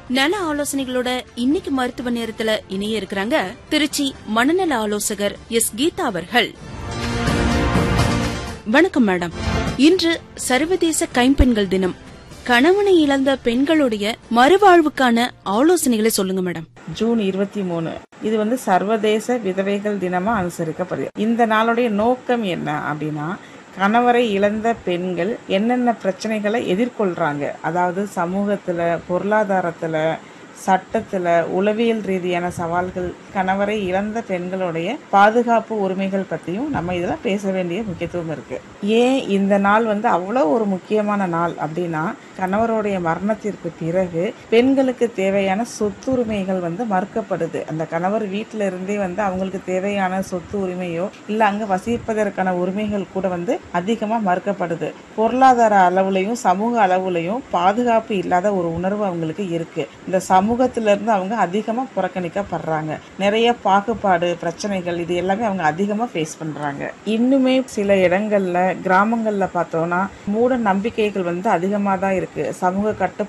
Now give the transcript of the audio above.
நல ஆலோசனைகளோட இன்னைக்கு மருத்துவ நேரத்துல இணைய இருக்கிறாங்க திருச்சி மனநல ஆலோசகர் எஸ் கீதா அவர்கள் வணக்கம் மேடம் இன்று சர்வதேச கைம்பெண்கள் தினம் கணவனை இழந்த பெண்களுடைய மறுவாழ்வுக்கான ஆலோசனைகளை சொல்லுங்க மேடம் ஜூன் இருபத்தி மூணு இது வந்து சர்வதேச விதவைகள் தினமா அனுசரிக்கப்படுது இந்த நாளுடைய நோக்கம் என்ன அப்படின்னா கணவரை இழந்த பெண்கள் என்னென்ன பிரச்சனைகளை எதிர்கொள்றாங்க அதாவது சமூகத்துல பொருளாதாரத்துல சட்டத்துல உளவியல் ரீதியான சவால்கள் கணவரை இழந்த பெண்களுடைய பாதுகாப்பு உரிமைகள் பத்தியும் நம்ம இதுல பேச வேண்டிய முக்கியத்துவம் இருக்கு ஏன் இந்த நாள் வந்து அவ்வளோ ஒரு முக்கியமான நாள் அப்படின்னா கணவருடைய மரணத்திற்கு பிறகு பெண்களுக்கு தேவையான சொத்துரிமைகள் வந்து மறுக்கப்படுது அந்த கணவர் வீட்டில இருந்தே வந்து அவங்களுக்கு தேவையான சொத்து உரிமையோ இல்ல அங்க வசிப்பதற்கான உரிமைகள் கூட வந்து அதிகமா மறுக்கப்படுது பொருளாதார அளவுலையும் சமூக அளவுலையும் பாதுகாப்பு இல்லாத ஒரு உணர்வு அவங்களுக்கு இருக்கு இந்த சமூகத்துல இருந்து அவங்க அதிகமா புறக்கணிக்கப்படுறாங்க நிறைய பாகுபாடு பிரச்சனைகள் இது எல்லாமே அவங்க அதிகமா ஃபேஸ் பண்றாங்க இன்னுமே சில இடங்கள்ல கிராமங்கள்ல பார்த்தோம்னா மூட நம்பிக்கைகள் வந்து அதிகமா தான் இருக்கு சமூக கட்டு